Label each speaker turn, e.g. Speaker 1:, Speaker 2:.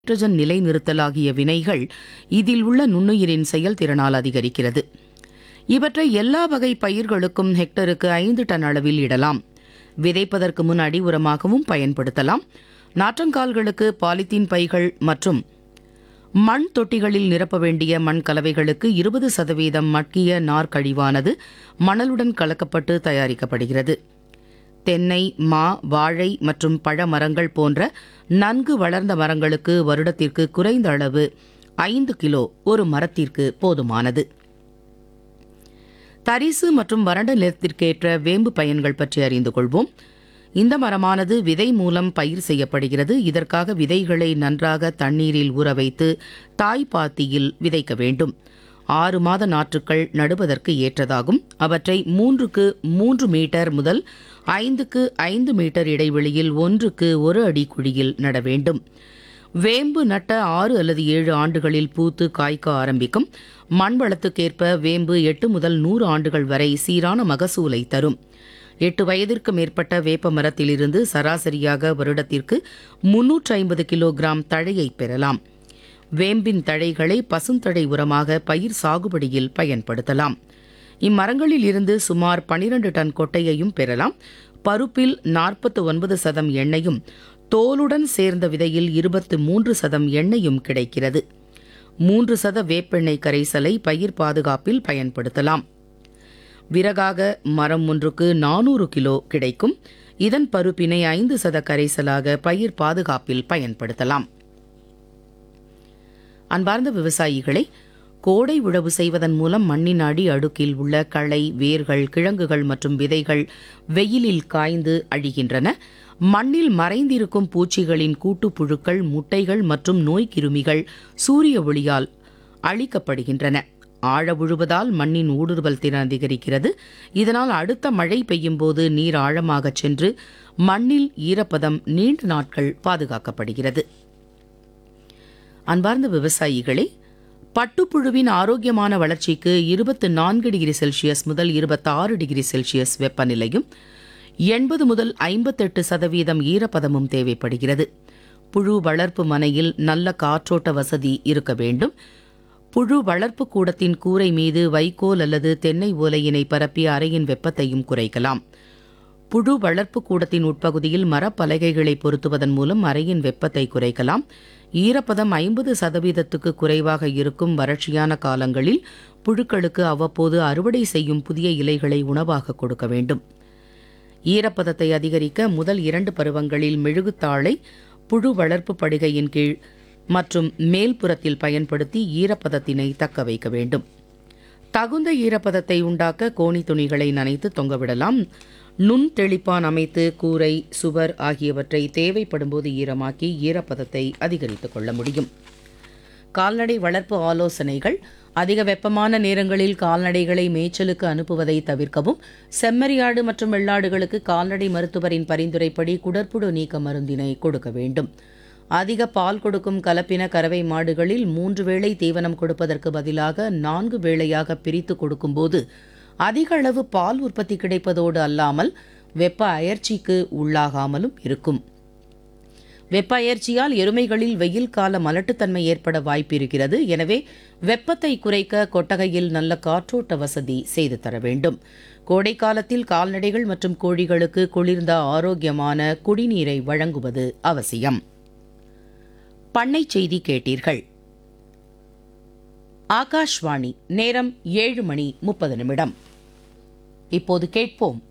Speaker 1: nitrogen நிலைநிறுத்தல் ஆகிய வினைகள் இதில் உள்ள நுண்ணுயிரின் செயல்திறனால் அதிகரிக்கிறது இவற்றை எல்லா வகை பயிர்களுக்கும் ஹெக்டருக்கு ஐந்து டன் அளவில் இடலாம் விதைப்பதற்கு முன் அடி உரமாகவும் பயன்படுத்தலாம் நாற்றங்கால்களுக்கு பாலித்தீன் பைகள் மற்றும் மண் தொட்டிகளில் நிரப்ப வேண்டிய மண் கலவைகளுக்கு இருபது சதவீதம் மட்கிய நார் கழிவானது மணலுடன் கலக்கப்பட்டு தயாரிக்கப்படுகிறது தென்னை மா வாழை மற்றும் பழ மரங்கள் போன்ற நன்கு வளர்ந்த மரங்களுக்கு வருடத்திற்கு குறைந்த அளவு ஐந்து கிலோ ஒரு மரத்திற்கு போதுமானது தரிசு மற்றும் வறண்ட நிலத்திற்கேற்ற வேம்பு பயன்கள் பற்றி அறிந்து கொள்வோம் இந்த மரமானது விதை மூலம் பயிர் செய்யப்படுகிறது இதற்காக விதைகளை நன்றாக தண்ணீரில் ஊற வைத்து தாய்ப்பாத்தியில் விதைக்க வேண்டும் ஆறு மாத நாற்றுக்கள் நடுவதற்கு ஏற்றதாகும் அவற்றை மூன்றுக்கு மூன்று மீட்டர் முதல் ஐந்துக்கு ஐந்து மீட்டர் இடைவெளியில் ஒன்றுக்கு ஒரு அடி குழியில் நட வேண்டும் வேம்பு நட்ட ஆறு அல்லது ஏழு ஆண்டுகளில் பூத்து காய்க்க ஆரம்பிக்கும் மண் வளத்துக்கேற்ப வேம்பு எட்டு முதல் நூறு ஆண்டுகள் வரை சீரான மகசூலை தரும் எட்டு வயதிற்கு மேற்பட்ட வேப்ப மரத்திலிருந்து சராசரியாக வருடத்திற்கு முன்னூற்று ஐம்பது கிலோகிராம் தழையை பெறலாம் வேம்பின் தழைகளை பசுந்தழை உரமாக பயிர் சாகுபடியில் பயன்படுத்தலாம் இம்மரங்களில் இருந்து சுமார் 12 டன் கொட்டையையும் பெறலாம் பருப்பில் நாற்பத்து ஒன்பது சதம் எண்ணெயும் தோலுடன் சேர்ந்த விதையில் இருபத்து மூன்று சதம் எண்ணெயும் கிடைக்கிறது மூன்று சத வேப்பெண்ணெய் கரைசலை பயிர் பாதுகாப்பில் பயன்படுத்தலாம் விறகாக மரம் ஒன்றுக்கு நானூறு கிலோ கிடைக்கும் இதன் பருப்பினை ஐந்து சத கரைசலாக பயிர் பாதுகாப்பில் பயன்படுத்தலாம் அன்பார்ந்த விவசாயிகளை கோடை உழவு செய்வதன் மூலம் மண்ணின் அடி அடுக்கில் உள்ள களை வேர்கள் கிழங்குகள் மற்றும் விதைகள் வெயிலில் காய்ந்து அழிகின்றன மண்ணில் மறைந்திருக்கும் பூச்சிகளின் கூட்டுப்புழுக்கள் முட்டைகள் மற்றும் நோய்க்கிருமிகள் சூரிய ஒளியால் அழிக்கப்படுகின்றன ஆழ உழுவதால் மண்ணின் ஊடுருவல் திறன் அதிகரிக்கிறது இதனால் அடுத்த மழை பெய்யும் போது நீர் ஆழமாகச் சென்று மண்ணில் ஈரப்பதம் நீண்ட நாட்கள் பாதுகாக்கப்படுகிறது அன்பார்ந்த விவசாயிகளே பட்டுப்புழுவின் ஆரோக்கியமான வளர்ச்சிக்கு இருபத்து நான்கு டிகிரி செல்சியஸ் முதல் இருபத்தாறு டிகிரி செல்சியஸ் வெப்பநிலையும் எண்பது முதல் ஐம்பத்தெட்டு சதவீதம் ஈரப்பதமும் தேவைப்படுகிறது புழு வளர்ப்பு மனையில் நல்ல காற்றோட்ட வசதி இருக்க வேண்டும் புழு வளர்ப்பு கூடத்தின் கூரை மீது வைக்கோல் அல்லது தென்னை ஓலையினை பரப்பி அறையின் வெப்பத்தையும் குறைக்கலாம் புழு வளர்ப்பு கூடத்தின் உட்பகுதியில் மரப்பலகைகளை பொருத்துவதன் மூலம் அறையின் வெப்பத்தை குறைக்கலாம் ஈரப்பதம் ஐம்பது சதவீதத்துக்கு குறைவாக இருக்கும் வறட்சியான காலங்களில் புழுக்களுக்கு அவ்வப்போது அறுவடை செய்யும் புதிய இலைகளை உணவாக கொடுக்க வேண்டும் ஈரப்பதத்தை அதிகரிக்க முதல் இரண்டு பருவங்களில் மெழுகுத்தாளை புழு வளர்ப்பு படுகையின் கீழ் மற்றும் மேல்புறத்தில் பயன்படுத்தி ஈரப்பதத்தினை தக்க வைக்க வேண்டும் தகுந்த ஈரப்பதத்தை உண்டாக்க கோணி துணிகளை நனைத்து தொங்கவிடலாம் நுண் தெளிப்பான் அமைத்து கூரை சுவர் ஆகியவற்றை தேவைப்படும்போது ஈரமாக்கி ஈரப்பதத்தை அதிகரித்துக் கொள்ள முடியும் கால்நடை வளர்ப்பு ஆலோசனைகள் அதிக வெப்பமான நேரங்களில் கால்நடைகளை மேய்ச்சலுக்கு அனுப்புவதை தவிர்க்கவும் செம்மறியாடு மற்றும் வெள்ளாடுகளுக்கு கால்நடை மருத்துவரின் பரிந்துரைப்படி குடற்புழு நீக்க மருந்தினை கொடுக்க வேண்டும் அதிக பால் கொடுக்கும் கலப்பின கறவை மாடுகளில் மூன்று வேளை தீவனம் கொடுப்பதற்கு பதிலாக நான்கு வேளையாக பிரித்து கொடுக்கும்போது அதிக அளவு பால் உற்பத்தி கிடைப்பதோடு அல்லாமல் வெப்ப அயற்சிக்கு உள்ளாகாமலும் இருக்கும் வெப்ப அயற்சியால் எருமைகளில் வெயில் கால மலட்டுத்தன்மை ஏற்பட வாய்ப்பு இருக்கிறது எனவே வெப்பத்தை குறைக்க கொட்டகையில் நல்ல காற்றோட்ட வசதி செய்து தர வேண்டும் கோடை காலத்தில் கால்நடைகள் மற்றும் கோழிகளுக்கு குளிர்ந்த ஆரோக்கியமான குடிநீரை வழங்குவது அவசியம் பண்ணை செய்தி கேட்டீர்கள் ஆகாஷ்வாணி நேரம் ஏழு மணி முப்பது நிமிடம் இப்போது கேட்போம்